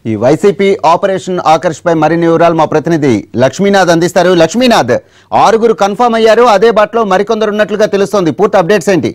ఈ YCP operation Akarsh పై మరిన్ని వివరాలు మా ప్రతినిధి లక్ష్మీనాథ్ అందిస్తారు లక్ష్మీనాథ్ ఆరుగురు కన్ఫర్మ్ అయ్యారు అదే బాటలో మరికొందరు ఉన్నట్లుగా తెలుస్తోంది పూర్తి అప్డేట్స్ ఏంటి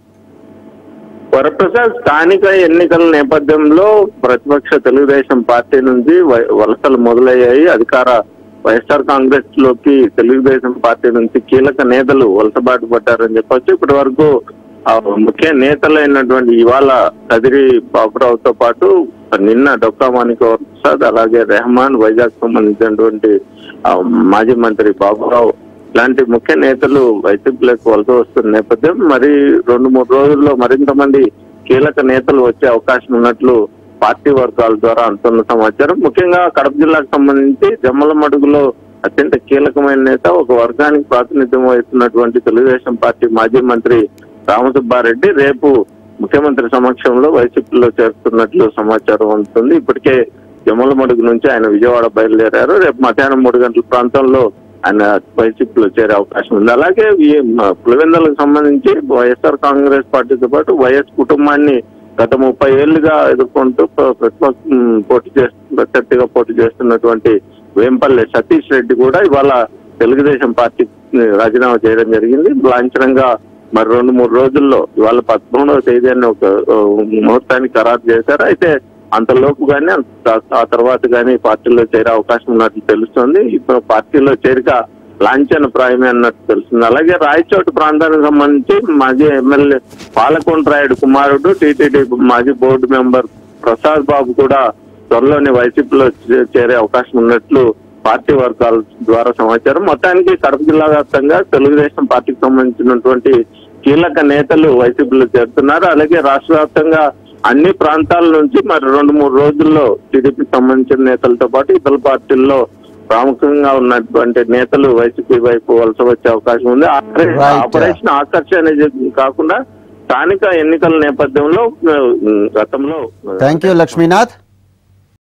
వరప్రసాద్ స్థానిక ఎన్నికల నేపథ్యంలో ప్రతిపక్ష తెలుగుదేశం పార్టీ నుంచి వ- వలసలు మొదలయ్యాయి అధికార వైఎస్ఆర్ కాంగ్రెస్ లోకి తెలుగుదేశం పార్టీ నుంచి కీలక నేతలు వలసబాటు పడ్డారని చెప్పొచ్చు ఇప్పటి వరకు ఆ, ముఖ్య నేతలైనటువంటి ఇవాళ కదిరి బాబురావుతో పాటు నిన్న డొక్కా మాణిక ప్రసాద్ అలాగే రెహమాన్ వైజాగ్ సంబంధించినటువంటి ఆ, మాజీ మంత్రి బాబురావు ఇలాంటి ముఖ్య నేతలు వైసీపీలోకి వలస వస్తున్న నేపథ్యం మరి రెండు మూడు రోజుల్లో మరింత మంది కీలక నేతలు వచ్చే అవకాశం ఉన్నట్లు పార్టీ వర్గాల ద్వారా అందుతున్న సమాచారం ముఖ్యంగా కడప జిల్లాకు సంబంధించి జమ్మల మడుగులో అత్యంత కీలకమైన నేత ఒక వర్గానికి ప్రాతినిధ్యం వహిస్తున్నటువంటి తెలుగుదేశం పార్టీ మాజీ మంత్రి రామసుబ్బారెడ్డి రేపు ముఖ్యమంత్రి సమక్షంలో వైసీపీలో చేరుతున్నట్లు సమాచారం అందుతుంది ఇప్పటికే జమ్మలమడుగు నుంచి ఆయన విజయవాడ బయలుదేరారు రేపు మధ్యాహ్నం మూడు గంటల ప్రాంతంలో ఆయన వైసీపీలో చేరే అవకాశం ఉంది అలాగే ఈ మ- పులివెందులకు సంబంధించి వైఎస్ఆర్ కాంగ్రెస్ పార్టీతో పాటు వైఎస్ కుటుంబాన్ని గత ముప్పై ఏళ్లుగా ఎదుర్కొంటూ ప్ర- ప్రతిపక్ష ఉమ్, పోటీ చేస్తు ప్రత్యర్థిగా పోటీ చేస్తున్నటువంటి వేంపల్లి సతీష్ రెడ్డి కూడా ఇవాళ తెలుగుదేశం పార్టీ రాజీనామా చేయడం జరిగింది లాంఛనంగా మరి రెండు మూడు రోజుల్లో ఇవాళ పదమూడవ తేదీ అని ఒక ఆ, ముహూర్తానికి ఖరారు చేశారు అయితే అంతలోపు కానీ అంత- ఆ తర్వాత కానీ పార్టీలో చేరే అవకాశం ఉన్నట్లు తెలుస్తుంది ఇప్పుడు పార్టీలో చేరిక లాంఛన ప్రాయమే అన్నట్టు తెలుస్తుంది అలాగే రాయచోటు ప్రాంతానికి సంబంధించి మాజీ ఎమ్మెల్యే పాలకొండరాయుడు కుమారుడు టీటీడీ మాజీ బోర్డు మెంబర్ ప్రసాద్ బాబు కూడా త్వరలోనే వైసీపీలో చే- చేరే అవకాశం ఉన్నట్లు పార్టీ వర్గాల ద్వారా సమాచారం మొత్తానికి కడప జిల్లా వ్యాప్తంగా తెలుగుదేశం పార్టీకి సంబంధించినటువంటి కీలక నేతలు వైసీపీలో చేరుతున్నారు అలాగే రాష్ట్ర వ్యాప్తంగా అన్ని ప్రాంతాల నుంచి మరి రెండు మూడు రోజుల్లో టీడీపీకి సంబంధించిన నేతలతో పాటు ఇతర పార్టీల్లో ప్రాముఖ్యంగా ఉన్నటువంటి నేతలు వైసీపీ వైపు వలస వచ్చే అవకాశం ఉంది ఆపరే- Right. ఆపరేషన్ ఆకర్షణ అనేది కాకుండా స్థానిక ఎన్నికల నేపథ్యంలో ఆ, గతంలో థ్యాంక్ యూ లక్ష్మీనాథ్